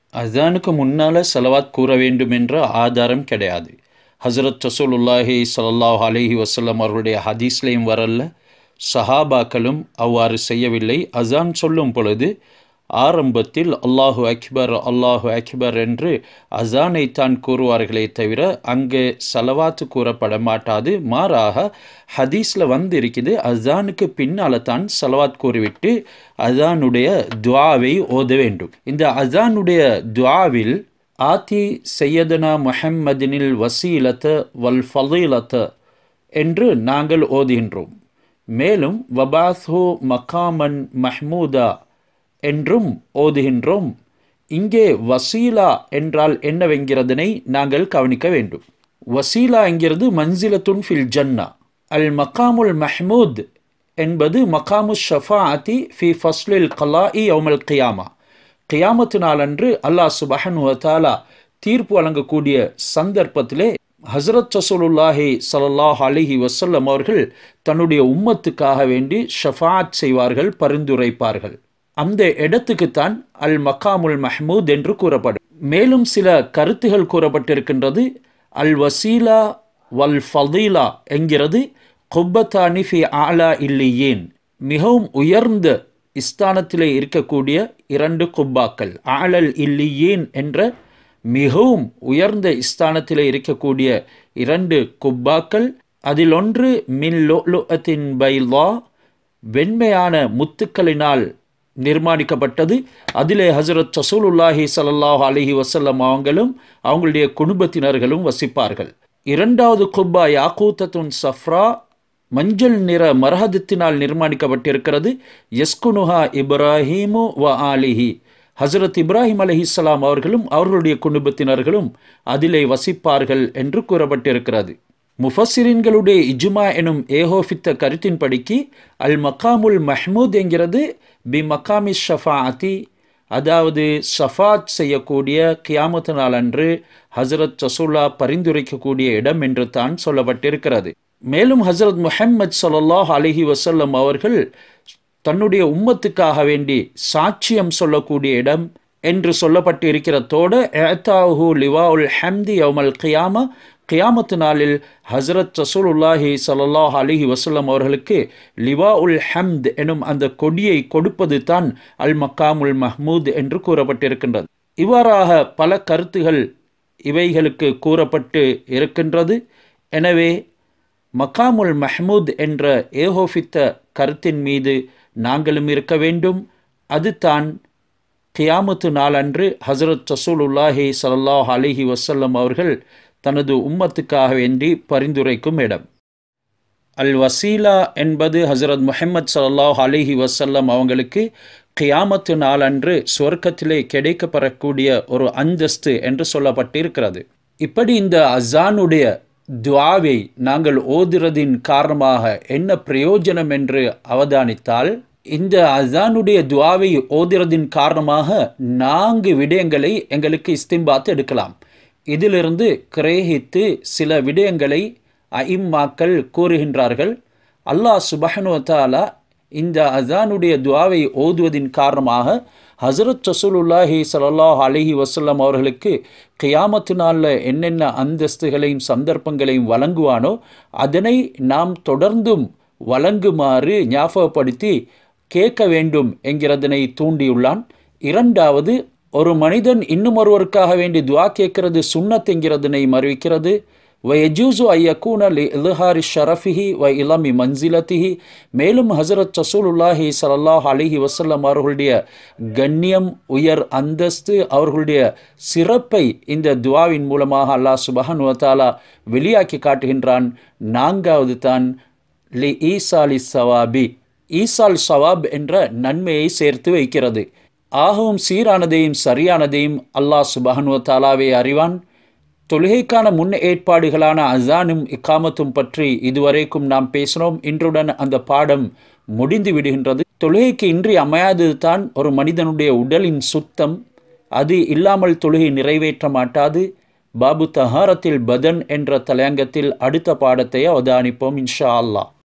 அசானுக்கு முன்னால் செலவாத் கூற வேண்டும் என்ற ஆதாரம் கிடையாது ஹசரத் ரசூலுல்லாஹி ஸல்லல்லாஹு அலைஹி வஸல்லம் அவர்களுடைய ஹதீஸ்லேயும் வரல சஹாபாக்களும் அவ்வாறு செய்யவில்லை அசான் சொல்லும் பொழுது ஆரம்பத்தில் அல்லாஹு அக்பர் அல்லாஹு அக்பர் என்று அசானை தான் கூறுவார்களே தவிர அங்கே சலவாத்து கூறப்பட மாட்டாது மாறாக ஹதீஸில் வந்து இருக்குது அசானுக்கு பின்னால் தான் சலவாத் கூறிவிட்டு அசானுடைய துவாவை ஓத வேண்டும் இந்த அசானுடைய துவாவில் ஆதி சையதனா முஹம்மதினில் வசீலத்த வல் ஃபலீலத்த என்று நாங்கள் ஓதுகின்றோம் மேலும் வபாஸ்ஹு மகாமன் மஹ்மூதா என்றும் ஓதுகின்றோம் இங்கே வசீலா என்றால் என்னவென்கிறதனை நாங்கள் கவனிக்க வேண்டும் வசீலா என்கிறது மன்சிலத்துன் ஃபில் ஜன்னா அல் மகாமுல் மஹ்மூத் என்பது மகாமு ஷஃபாஅத்தி ஃபி ஃபஸ்லில் கலாஇ யௌமல் கியாமா கியாமத்து நாளன்று அல்லாஹ் சுபஹன் வத்தாலா தீர்ப்பு வழங்கக்கூடிய சந்தர்ப்பத்திலே ஹசரத் ரசூலுல்லாஹி சல்லாஹ் அலிஹி வசல்லம் அவர்கள் தன்னுடைய உம்மத்துக்காக வேண்டி ஷஃபாத் செய்வார்கள் பரிந்துரைப்பார்கள் அந்த இடத்துக்குத்தான் அல் மக்காமுல் மஹ்மூத் என்று கூறப்படும் மேலும் சில கருத்துகள் கூறப்பட்டிருக்கின்றது அல் வசீலா வல் ஃபதீலா என்கிறது கொப்பத்தானி ஃபி ஆலா இல்லியேன் மிகவும் உயர்ந்த இஸ்தானத்திலே இருக்கக்கூடிய இரண்டு குப்பாக்கள் ஆலல் இல்லியேன் என்ற மிகவும் உயர்ந்த இஸ்தானத்திலே இருக்கக்கூடிய இரண்டு குப்பாக்கள் அதில் ஒன்று மின் லோத்தின் பைலா வெண்மையான முத்துக்களினால் நிர்மாணிக்கப்பட்டது அதிலே ஹசரத் ரசூலுல்லாஹி சல்லாஹ் அலஹி வசல்லம் அவங்களும் அவங்களுடைய குடும்பத்தினர்களும் வசிப்பார்கள் இரண்டாவது குப்பா யாக்கூத்தத்துன் சஃப்ரா மஞ்சள் நிற மரஹதத்தினால் நிர்மாணிக்கப்பட்டிருக்கிறது எஸ்குனுஹா இப்ராஹீமு வ ஆலிஹி ஹசரத் இப்ராஹிம் அலஹிஸ்லாம் அவர்களும் அவர்களுடைய குடும்பத்தினர்களும் அதிலே வசிப்பார்கள் என்று கூறப்பட்டிருக்கிறது முஃபசிரின்களுடைய இஜுமா எனும் ஏகோஃபித்த கருத்தின்படிக்கு அல் மக்காமுல் மஹ்மூத் என்கிறது பி மக்காமி ஷஃபாஅத்தி அதாவது ஷஃபாத் செய்யக்கூடிய கியாமத்து நாள் அன்று ஹசரத் ரசூல்லா பரிந்துரைக்கக்கூடிய இடம் என்று தான் சொல்லப்பட்டிருக்கிறது மேலும் ஹசரத் முஹம்மது சல்லாஹ் அலஹி வசல்லம் அவர்கள் தன்னுடைய உம்மத்துக்காக வேண்டி சாட்சியம் சொல்லக்கூடிய இடம் என்று சொல்லப்பட்டு இருக்கிறதோடு ஏத்தாஹூ லிவா உல் ஹம்தி யவுமல் கியாமா கியாமத்து நாளில் ஹசரத் ரசூலுல்லாஹி சல்லாஹ் அலிஹி வசல்லம் அவர்களுக்கு லிவா உல் ஹம்த் எனும் அந்த கொடியை கொடுப்பது தான் அல் மக்காமுல் மஹ்மூத் என்று கூறப்பட்டிருக்கின்றது இவ்வாறாக பல கருத்துகள் இவைகளுக்கு கூறப்பட்டு இருக்கின்றது எனவே மக்காமுல் மஹ்மூத் என்ற ஏகோபித்த கருத்தின் மீது நாங்களும் இருக்க வேண்டும் அது தான் கியாமத்து நாளன்று ஹசரத் ரசூலுல்லாஹி சல்லாஹ் அலிஹி வசல்லம் அவர்கள் தனது உம்மத்துக்காக வேண்டி பரிந்துரைக்கும் இடம் அல் வசீலா என்பது ஹசரத் முஹம்மது சல்லாஹ் அலிஹி வசல்லம் அவங்களுக்கு கியாமத்து நாளன்று சொர்க்கத்திலே கிடைக்கப்பெறக்கூடிய ஒரு அந்தஸ்து என்று சொல்லப்பட்டிருக்கிறது இப்படி இந்த அசானுடைய துவாவை நாங்கள் ஓதுறதின் காரணமாக என்ன பிரயோஜனம் என்று அவதானித்தால் இந்த அசானுடைய துவாவை ஓதுறதின் காரணமாக நான்கு விடயங்களை எங்களுக்கு இஸ்திம்பாத்து எடுக்கலாம் இதிலிருந்து கிரேகித்து சில விடயங்களை ஐம்மாக்கள் கூறுகின்றார்கள் அல்லாஹ் சுபஹனுவத்தாலா இந்த அசானுடைய துவாவை ஓதுவதின் காரணமாக ஹசரத் ரசூலுல்லாஹி சல்லாஹ் அலஹி வசல்லம் அவர்களுக்கு கியாமத்து நாளில் என்னென்ன அந்தஸ்துகளையும் சந்தர்ப்பங்களையும் வழங்குவானோ அதனை நாம் தொடர்ந்தும் வழங்குமாறு ஞாபகப்படுத்தி கேட்க வேண்டும் என்கிறதனை தூண்டியுள்ளான் இரண்டாவது ஒரு மனிதன் இன்னும் ஒருவருக்காக வேண்டி துவா கேட்கிறது சுண்ணத் என்கிறதனை மறுவிக்கிறது வயஜூசு ஐயக்கூன லி இல்ஹாரி ஷரஃபிஹி வ இலமி மன்சிலத்திஹி மேலும் ஹசரத் ரசூலுல்லாஹி சல்லாஹ் அலிஹி வசல்லம் அவர்களுடைய கண்ணியம் உயர் அந்தஸ்து அவர்களுடைய சிறப்பை இந்த துவாவின் மூலமாக அல்லாஹ் சுபஹன் வத்தாலா வெளியாக்கி காட்டுகின்றான் நான்காவது தான் லி ஈசாலி சவாபி ஈசால் சவாப் என்ற நன்மையை சேர்த்து வைக்கிறது ஆகவும் சீரானதையும் சரியானதையும் அல்லாஹ் சுபஹனுவத்தாலாவே அறிவான் தொழுகைக்கான முன் ஏற்பாடுகளான அசானும் இக்காமத்தும் பற்றி இதுவரைக்கும் நாம் பேசினோம் இன்றுடன் அந்த பாடம் முடிந்து விடுகின்றது தொழுகைக்கு இன்றி அமையாதது தான் ஒரு மனிதனுடைய உடலின் சுத்தம் அது இல்லாமல் தொழுகை நிறைவேற்ற மாட்டாது பாபு தஹாரத்தில் பதன் என்ற தலையங்கத்தில் அடுத்த பாடத்தை அவதானிப்போம் இன்ஷா அல்லாஹ்